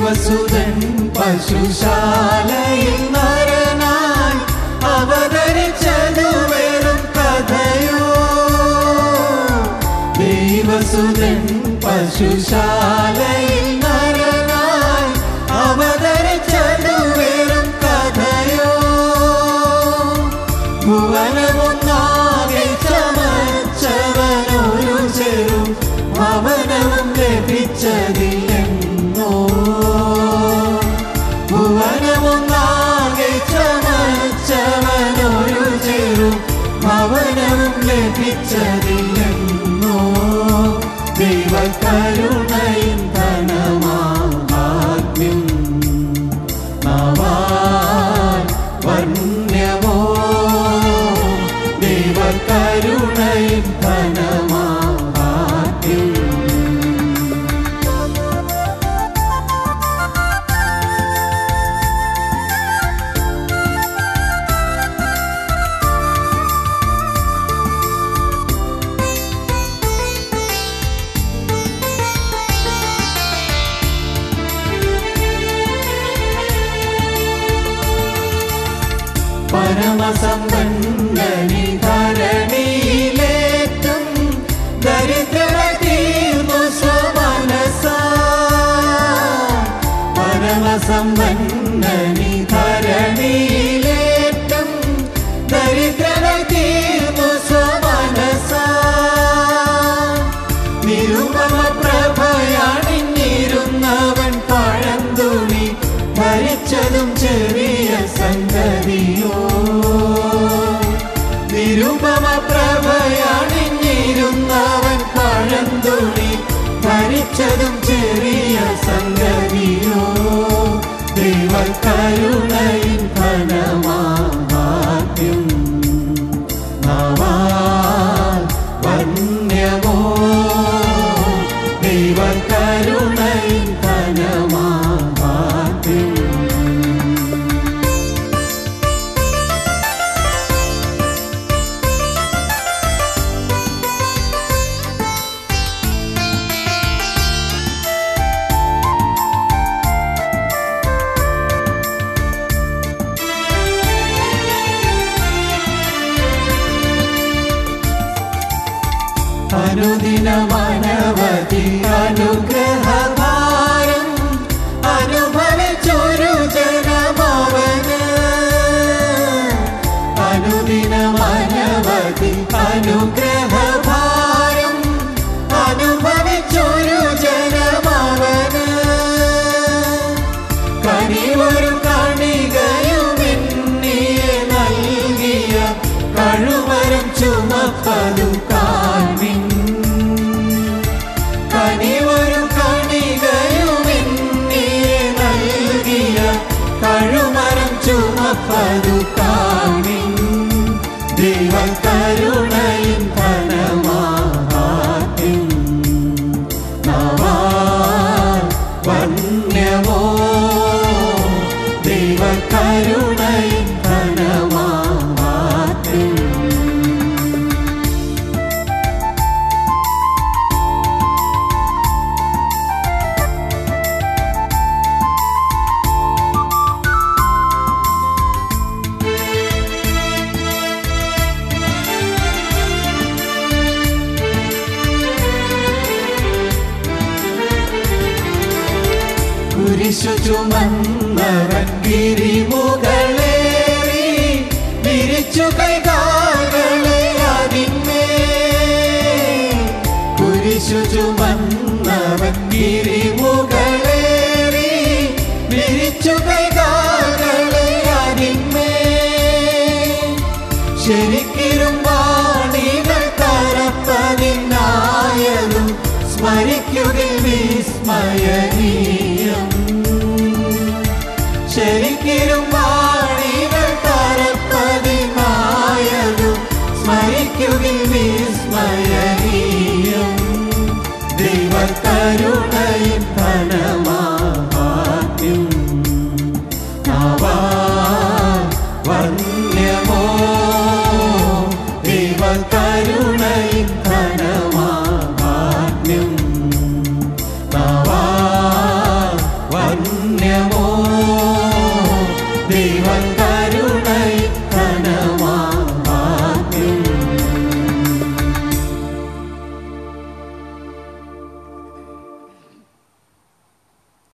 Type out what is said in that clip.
ദൈവസുതൻ പശുശാലയിൽ നരനായി അവതരിച്ചതു വെറും കഥയോ ദൈവസുതൻ പശുശാലയിൽ നരനായി അവതരിച്ചതു വെറും കഥയോ ഭുവനമൊന്നാകെ ചമച്ചവനൊരു ചെറു ഭവനവും ലഭിച്ചതില്ലെന്നോ ഭുവനമൊന്നാകെ ചമച്ചവനൊരു ചെറു ഭവനവും ലഭിച്ചതില്ലെന്നോ ദൈവകരുണയും ധനമാത്മ്യം നവാൻ വന്യമോ ദൈവകരുണയും ധനമാത്മ്യം പരമസമ്പന്നനി ധരണിയിലേറ്റും ദരിദ്രത തീർന്നു സ്വമനസ പരമസമ്പന്നനി ധരണിയിലേറ്റും ദരിദ്രത തീർന്നു സ്വമനസ നിരുപമ പ്രഭയാണിഞ്ഞിരുന്നവൻ പഴന്തുണി ധരിച്ചതും ചെറിയ സംഗതിയോ നിരുപമ പ്രഭയാണിഞ്ഞിരുന്നവൻ പഴന്തുണി ധരിച്ചതും ചെറിയ സംഗതിയോ ദൈവകരുണയും ധനമാദ്യം നവാൽ വന്യമോ ദൈവകരുണയും ധനമാദ്യം അനുദിനമനവധി അനുഗ്രഹഭാരം അനുഭവിച്ചൊരു ജനമവന് അനുദിനമനവധി അനുഗ്രഹഭാരം അനുഭവിച്ചൊരു ജനമവന് കനിവരും കണികയുമെന്നിയെ നൽകിയ കഴുവരം ചുമപ്പതു കാൺമിൻ കനിവരും കണികയുമെന്നിയെ നൽകിയ കഴുമരം ചുമപ്പതു കാണിൻ ദൈവകരുണയും ധനമാഹാത്യം നവാൻ വന്യമോ ദൈവകരുണയും ധനമാഹാത്യം കുരിശു ചുമന്നവൻ ഗിരിമുകളേറി വിരിച്ചു കൈകാകളെ അതിന്മേ കുരിശു ചുമന്നവൻ ഗിരിമുകളേറി വിരിച്ചു കൈകാകളെ അതിന്മേ ശരിക്ക്